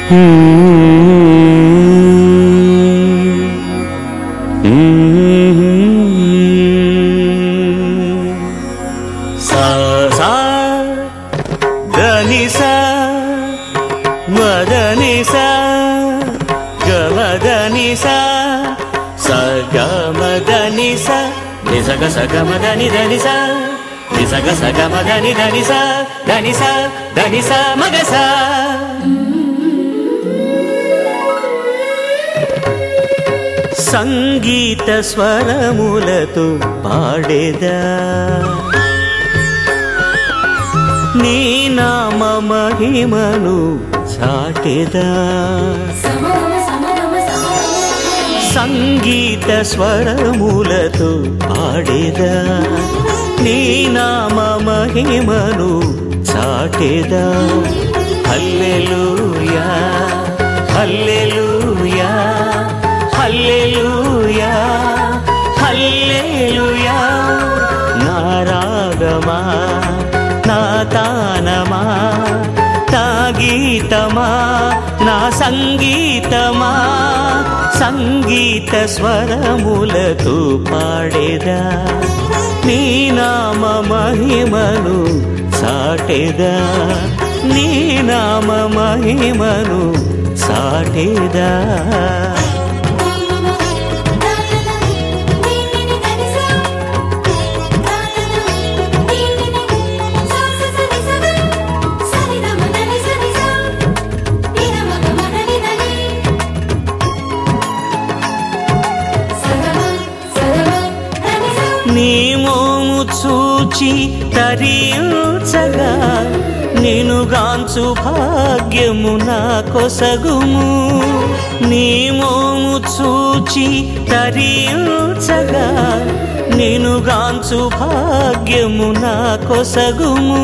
సా సా దని సా మదని సా గమదని సా స గమదని సా నిసగ సగమదని దని సా నిసగ సగమదని దని సా దని సా దని సా మగ సా సంగీత స్వరములతో పాడేదా నీ నామ మహిమను చాటెదా సంగీత స్వరములతో పాడేదా నీ నామ మహిమను చాటెదా హల్లెలూయా హల్లెలూయా హల్లెలూయా హల్లెలూయా నా రాగమా నా తానమా నా గీతమా నా సంగీతమా సంగీత స్వరములతో పాడేదా నీ నామ మహిమను చాటెదా నీ నామ మహిమను చాటెదా నీ మోము చూచి తరించగా నేను గాంచు భాగ్యము నా కొసగుము నీ మోము చూచి తరించగా నేను గాంచు భాగ్యము నా కొసగుము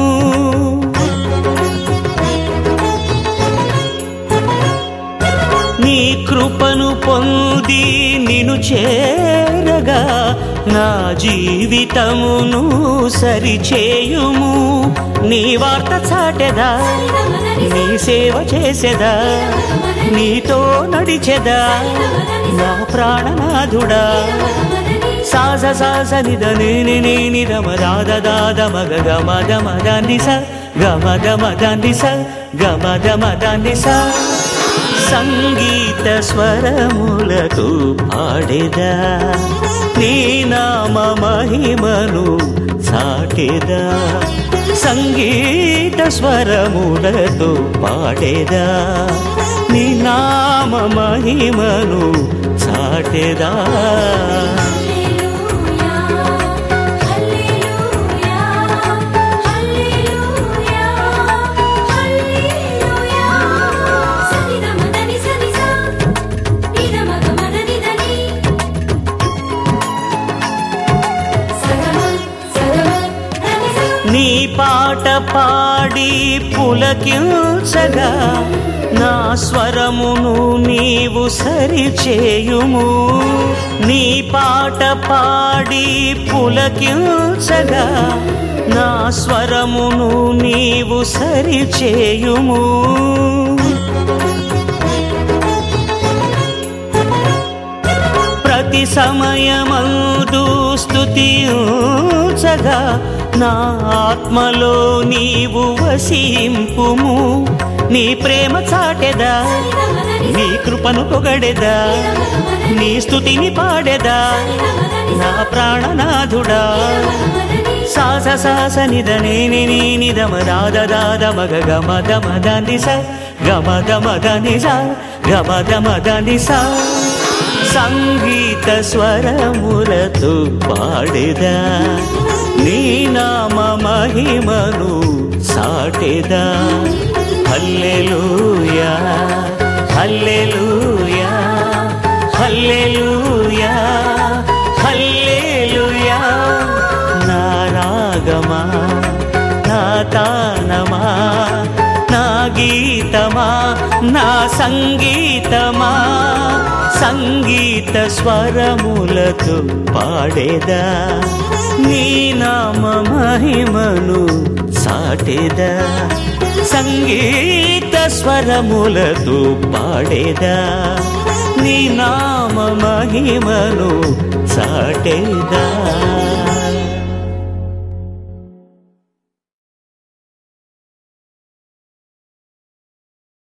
నీ కృపను పొంది నిను చేరగా నా జీవితమును సరిచేయుము నీ వార్త చాటెదా నీ సేవ చేసెదా నీతో నడిచెదా నా ప్రాణనాథుడా సాస సాస నిద నేని నేని రమ రాధ దాద మగ గమ దమ దాన్ని స గమ దమ దాన్ని స గమ దమ దాన్ని స సంగీత స్వరములతో పాడేదా నీ నామ మహిమను చాటేదా సంగీత స్వరములతో పాడేదా నీ నామ మహిమను చాటేదా నీ పాట పాడి పులకించగా నా స్వరమును నీవు సరిచేయుము నీ పాట పాడి పులకించగా నా స్వరమును నీవు సరిచేయుము ప్రతి సమయమందు స్తుతించగా నా ఆత్మలో నీవు వసింపుము నీ ప్రేమ చాటెదా నీ కృపను పొగడెదా నీ స్తుతిని పాడెదా నా ప్రాణనాథుడా సాస సాస నిద నేని నీ నిదమ దాద దాద మగ గమ దమ దని స గమ దమ దని స గమ దమ దని స సంగీత స్వరములతో పాడేదా నీ నామ మహిమను సాటెదా హల్లెలూయా హల్లెలూయా హల్లెలూయా హల్లెలూయా నా రాగమా నా తానమా నా గీతమా నా సంగీతమా సంగీత స్వరములతో పాడేదా నీ నామ మహిమను సాటేదా సంగీత స్వరములతో పాడేదా నీ నామ మహిమను చాటేదా